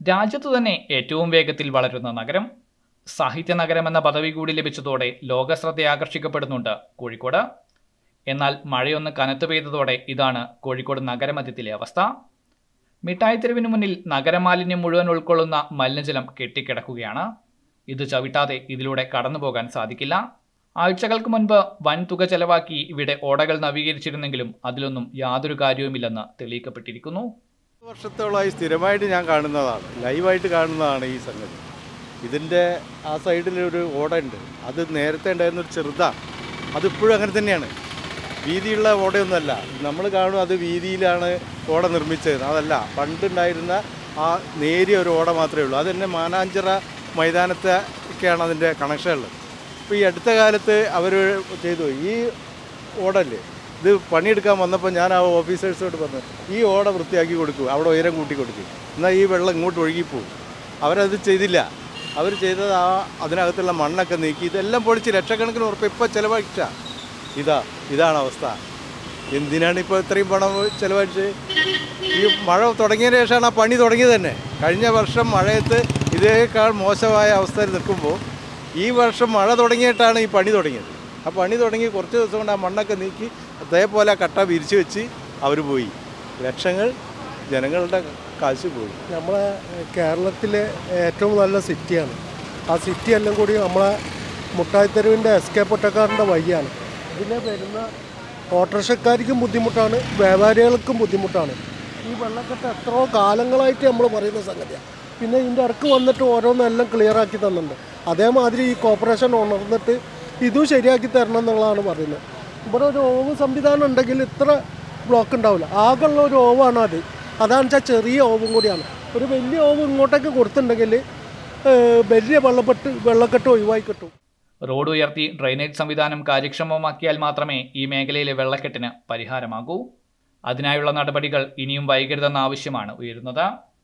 രാജ്യത്തു തന്നെ ഏറ്റവും വേഗത്തിൽ വളരുന്ന നഗരം സാഹിത്യ നഗരം എന്ന പദവി കൂടി ലഭിച്ചതോടെ ലോകശ്രദ്ധ ആകർഷിക്കപ്പെടുന്നുണ്ട് കോഴിക്കോട് എന്നാൽ മഴയൊന്ന് കനത്തു പെയ്തതോടെ ഇതാണ് കോഴിക്കോട് നഗരമധ്യത്തിലെ അവസ്ഥ മിഠായിത്തെരുവിന് മുന്നിൽ നഗരമാലിന്യം മുഴുവൻ ഉൾക്കൊള്ളുന്ന മലിനജലം കെട്ടിക്കിടക്കുകയാണ് ഇത് ചവിട്ടാതെ ഇതിലൂടെ കടന്നു പോകാൻ സാധിക്കില്ല ആഴ്ചകൾക്ക് മുൻപ് വൻ തുക ചെലവാക്കി ഇവിടെ ഓടകൾ നവീകരിച്ചിരുന്നെങ്കിലും അതിലൊന്നും യാതൊരു കാര്യവുമില്ലെന്ന് തെളിയിക്കപ്പെട്ടിരിക്കുന്നു വർഷത്തോളമായി സ്ഥിരമായിട്ട് ഞാൻ കാണുന്നതാണ് ലൈവായിട്ട് കാണുന്നതാണ് ഈ സംഗതി ഇതിൻ്റെ ആ സൈഡിലൊരു ഓടയുണ്ട് അത് നേരത്തെ ഉണ്ടായിരുന്ന ഒരു ചെറുതാണ് അതിപ്പോഴും അങ്ങനെ തന്നെയാണ് വീതിയുള്ള ഓടയൊന്നുമല്ല നമ്മൾ കാണും അത് വീതിയിലാണ് ഓട നിർമ്മിച്ചത് അതല്ല പണ്ടുണ്ടായിരുന്ന ആ നേരിയ ഒരു ഓട മാത്രമേ ഉള്ളൂ അത് തന്നെ മാനാഞ്ചിറ മൈതാനത്തെ ഒക്കെയാണ് അതിൻ്റെ കണക്ഷൻ ഉള്ളത് ഇപ്പോൾ ഈ അടുത്ത കാലത്ത് അവർ ചെയ്തു ഈ ഓടല്ലേ ഇത് പണിയെടുക്കാൻ വന്നപ്പോൾ ഞാൻ ആ ഓഫീസേഴ്സോട് പറഞ്ഞു ഈ ഓട വൃത്തിയാക്കി കൊടുക്കൂ അവിടെ ഉയരം കൂട്ടി കൊടുക്കും എന്നാൽ ഈ വെള്ളം ഇങ്ങോട്ട് ഒഴുകിപ്പോവും അവരത് ചെയ്തില്ല അവർ ചെയ്തത് ആ അതിനകത്തുള്ള മണ്ണൊക്കെ നീക്കി ഇതെല്ലാം പൊളിച്ച് ലക്ഷക്കണക്കിന് ഉറപ്പ് ഇപ്പോൾ ചിലവഴിച്ച ഇതാ ഇതാണ് അവസ്ഥ എന്തിനാണ് ഇപ്പോൾ ഇത്രയും പണം ചിലവഴിച്ച് ഈ മഴ തുടങ്ങിയതിന് ശേഷമാണ് ആ പണി തുടങ്ങിയത് തന്നെ കഴിഞ്ഞ വർഷം മഴയത്ത് ഇതേക്കാൾ മോശമായ അവസ്ഥയിൽ നിൽക്കുമ്പോൾ ഈ വർഷം മഴ തുടങ്ങിയിട്ടാണ് ഈ പണി തുടങ്ങിയത് ആ പണി തുടങ്ങി കുറച്ച് ദിവസം കൊണ്ട് ആ മണ്ണൊക്കെ നീക്കി അതേപോലെ ആ കട്ട വിരിച്ചു വെച്ച് അവർ പോയി ലക്ഷങ്ങൾ ജനങ്ങളുടെ കാശ് പോയി നമ്മളെ കേരളത്തിലെ ഏറ്റവും നല്ല സിറ്റിയാണ് ആ സിറ്റി എല്ലാം കൂടി നമ്മളെ മുട്ടായിത്തെരുവിൻ്റെ എസ് കെ പൊട്ടക്കാരൻ്റെ വഴിയാണ് ഇതിലെ വരുന്ന ഓട്ടോറിക്ഷക്കാർക്കും ബുദ്ധിമുട്ടാണ് വ്യാപാരികൾക്കും ബുദ്ധിമുട്ടാണ് ഈ വെള്ളക്കെട്ട് എത്രയോ കാലങ്ങളായിട്ട് നമ്മൾ പറയുന്ന സംഗതിയാണ് പിന്നെ ഇതിൻ്റെ ഇടക്ക് വന്നിട്ട് ഓരോന്നെല്ലാം ക്ലിയർ ആക്കി തന്നിട്ടുണ്ട് അതേമാതിരി ഈ കോർപ്പറേഷൻ ഉണർന്നിട്ട് ഇതും ശരിയാക്കി തരണം എന്നുള്ളതാണ് പറയുന്നത് ഇവിടെ ഒരു ഓവ് സംവിധാനം ഉണ്ടെങ്കിൽ ഇത്ര ബ്ലോക്ക് ഉണ്ടാവില്ല ആകെയുള്ള ഒരു ഓവാണ് അത് അതാണെന്ന് വെച്ചാൽ ചെറിയ ഓവും കൂടിയാണ് ഒരു വലിയ ഓവ് ഇങ്ങോട്ടേക്ക് കൊടുത്തിട്ടുണ്ടെങ്കിൽ ഏഹ്, വലിയ വെള്ളപ്പെട്ട് വെള്ളക്കെട്ട് ഒഴിവായി കിട്ടും റോഡ് ഉയർത്തി ഡ്രെയിനേജ് സംവിധാനം കാര്യക്ഷമമാക്കിയാൽ മാത്രമേ ഈ മേഖലയിലെ വെള്ളക്കെട്ടിന് പരിഹാരമാകൂ അതിനായുള്ള നടപടികൾ ഇനിയും വൈകരുതെന്ന ആവശ്യമാണ് ഉയരുന്നത്